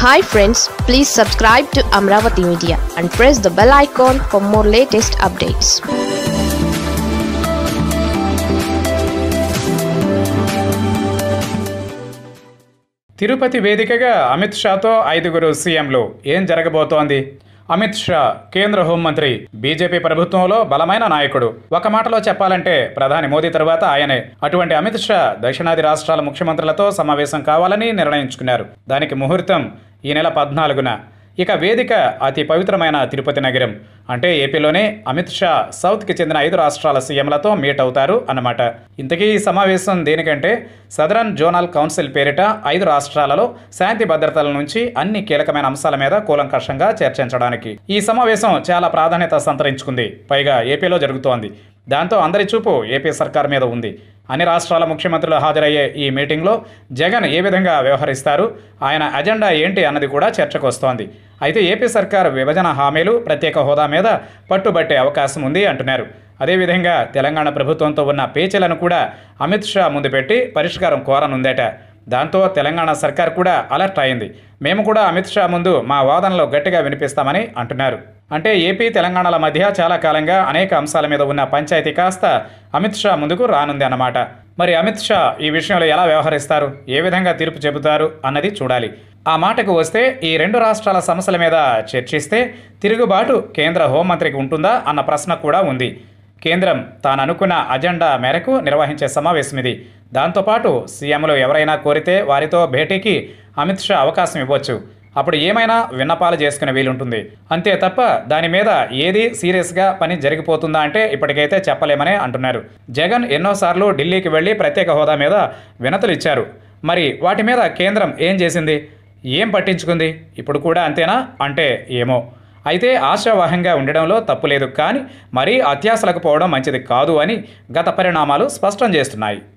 hi friends please subscribe to Amaravati media and press the bell icon for more latest updates Tirupati వేదికగా అమిత్ షాతో ఐదుగురు సీఎంలు ఏం జరగబోతోంది అమిత్ షా కేంద్ర హోంమంత్రి బీజేపీ ప్రభుత్వంలో బలమైన నాయకుడు ఒక మాటలో చెప్పాలంటే ప్రధాని మోదీ తరువాత ఆయనే అటువంటి అమిత్ షా దక్షిణాది రాష్ట్రాల ముఖ్యమంత్రులతో సమావేశం కావాలని నిర్ణయించుకున్నారు దానికి ముహూర్తం ఈ నెల పద్నాలుగున ఇక వేదిక అతి పవిత్రమైన తిరుపతి నగరం అంటే ఏపీలోనే అమిత్ షా సౌత్కి చెందిన ఐదు రాష్ట్రాల సీఎంలతో మీట్ అవుతారు అన్నమాట ఇంతకీ ఈ సమావేశం దేనికంటే సదరన్ జోనల్ కౌన్సిల్ పేరిట ఐదు రాష్ట్రాలలో శాంతి భద్రతల నుంచి అన్ని కీలకమైన అంశాల మీద కూలంకషంగా చర్చించడానికి ఈ సమావేశం చాలా ప్రాధాన్యత సంతరించుకుంది పైగా ఏపీలో జరుగుతోంది దాంతో అందరి చూపు ఏపీ సర్కార్ మీద ఉంది అన్ని రాష్ట్రాల ముఖ్యమంత్రులు హాజరయ్యే ఈ మీటింగ్లో జగన్ ఏ విధంగా వ్యవహరిస్తారు ఆయన అజెండా ఏంటి అన్నది కూడా చర్చకు వస్తోంది అయితే ఏపీ సర్కార్ విభజన హామీలు ప్రత్యేక హోదా మీద పట్టుబట్టే అవకాశం ఉంది అంటున్నారు అదేవిధంగా తెలంగాణ ప్రభుత్వంతో ఉన్న పేచీలను కూడా అమిత్ షా ముందు పెట్టి పరిష్కారం కోరనుందట దాంతో తెలంగాణ సర్కార్ కూడా అలర్ట్ అయింది మేము కూడా అమిత్ షా ముందు మా వాదనలో గట్టిగా వినిపిస్తామని అంటున్నారు అంటే ఏపీ తెలంగాణల మధ్య చాలా కాలంగా అనేక అంశాల మీద ఉన్న పంచాయతీ కాస్త అమిత్ షా ముందుకు రానుంది అన్నమాట మరి అమిత్ షా ఈ విషయంలో ఎలా వ్యవహరిస్తారు ఏ విధంగా తీర్పు చెబుతారు అన్నది చూడాలి ఆ మాటకు వస్తే ఈ రెండు రాష్ట్రాల సమస్యల మీద చర్చిస్తే తిరుగుబాటు కేంద్ర హోంమంత్రికి ఉంటుందా అన్న ప్రశ్న కూడా ఉంది కేంద్రం తాను అనుకున్న అజెండా మేరకు నిర్వహించే సమావేశం ఇది దాంతోపాటు సీఎంలు ఎవరైనా కోరితే వారితో భేటీకి అమిత్ షా అవకాశం ఇవ్వచ్చు అప్పుడు ఏమైనా విన్నపాలు చేసుకునే వీలుంటుంది అంతే తప్ప దాని మీద ఏది సీరియస్గా పని జరిగిపోతుందా అంటే ఇప్పటికైతే చెప్పలేమనే అంటున్నారు జగన్ ఎన్నోసార్లు ఢిల్లీకి వెళ్ళి ప్రత్యేక హోదా మీద వినతులు ఇచ్చారు మరి వాటి మీద కేంద్రం ఏం చేసింది ఏం పట్టించుకుంది ఇప్పుడు కూడా అంతేనా అంటే ఏమో అయితే ఆశావాహంగా ఉండడంలో తప్పులేదు కానీ మరీ అత్యాశలకు పోవడం మంచిది కాదు అని గత పరిణామాలు స్పష్టం చేస్తున్నాయి